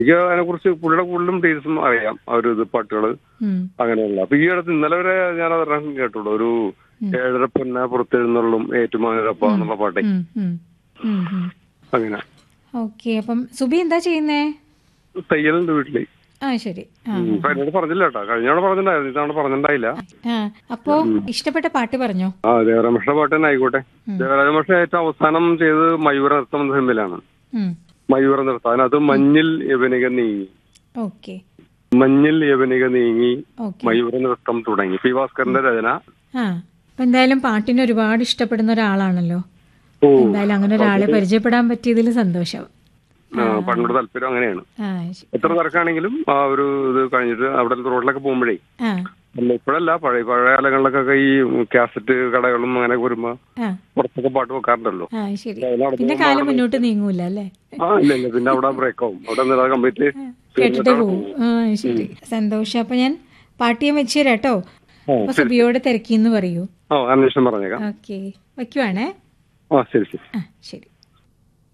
എനിക്ക് അതിനെ കുറിച്ച് പുള്ളിയുടെ കൂടുതലും ഡീറ്റെയിൽസും അറിയാം ആ ഒരു ഇത് പാട്ടുകൾ ഉം. അങ്ങനെയുള്ള അപ്പൊ ഈ അടുത്ത് ഇന്നലെ വരെ ഞാൻ അതൊരെണ്ണം കേട്ടുള്ളൂ ഒരു ഏഴര പൊന്ന പുറത്തെഴുന്നള്ളും ഏറ്റുമാനരപ്പ എന്നുള്ള പാട്ടേ ഉം, ഉം. ഉം, ഉം. അങ്ങനെ ഓക്കെ അപ്പം സുബി എന്താ ചെയ്യുന്നേ തയ്യലുണ്ട് വീട്ടില് ആ ശരി ആ ഉം. അപ്പൊ എന്നോട് പറഞ്ഞില്ല കേട്ടോ കഴിഞ്ഞ തവണ പറഞ്ഞിട്ടുണ്ടായിരുന്നു ഇത്തവണ പറഞ്ഞിട്ടുണ്ടായില്ല ആ അപ്പോ ഇഷ്ടപ്പെട്ട പാട്ട് പറഞ്ഞോ ആ ദേവരാമകൃഷ്ണ പാട്ട് തന്നെ ആയിക്കോട്ടെ ദേവരാമകൃഷ്ണ ഏറ്റവും അവസാനം ചെയ്തത് മയൂര നൃത്തം എന്ന സിനിമയിലാണ് ഉം. മയൂര നൃത്തം അതിനകത്ത് മഞ്ഞിൽ യവനിക നീങ്ങി ഓക്കെ മഞ്ഞിൽ യവനിക നീങ്ങി ഓക്കെ മയൂര നൃത്തം തുടങ്ങി പി ഭാസ്കറിന്റെ രചന ആ അപ്പൊ എന്തായാലും പാട്ടിനെ ഒരുപാട് ഇഷ്ടപ്പെടുന്ന ഒരാളാണല്ലോ ഓ എന്തായാലും അങ്ങനെ ഒരാളെ പരിചയപ്പെടാൻ പറ്റിയതിൽ സന്തോഷം ആ, പാട്ടിനോട് താല്പര്യം അങ്ങനെയാണ് ആ ശരി. എത്ര തിരക്കാണെങ്കിലും ആ ഒരു ഇത് കഴിഞ്ഞിട്ട് അവിടെ റോഡിലൊക്കെ പോകുമ്പോഴേ ആ അല്ല ഇപ്പോഴല്ല പഴയ പഴയ കാലങ്ങളിലൊക്കെ ഈ കാസറ്റ് കടകളും അങ്ങനെ വരുമ്പോ ആ പുറത്തൊക്കെ പാട്ട് വെക്കാറുണ്ടല്ലോ ആ ശരി അതിനവിടെ പിന്നെ കാലം മുന്നോട്ട് നീങ്ങൂല അല്ലേ ആ ഇല്ല ഇല്ല പിന്നെ അവിടെ ബ്രേക്ക് ആവും അവിടെ നിന്നാ കംപ്ലീറ്റ് കേട്ടിട്ട് പോവും ആ ശരി സന്തോഷം അപ്പൊ ഞാൻ പാട്ടിയെ വെച്ച് തരാം കേട്ടോ അപ്പൊ സുബിയോട് തിരക്കിന്ന് പറയൂ ആ അന്വേഷണം പറഞ്ഞേക്കാം ഓക്കെ വയ്ക്കുവാണേ ആ ശരി ശരി ആ ശരി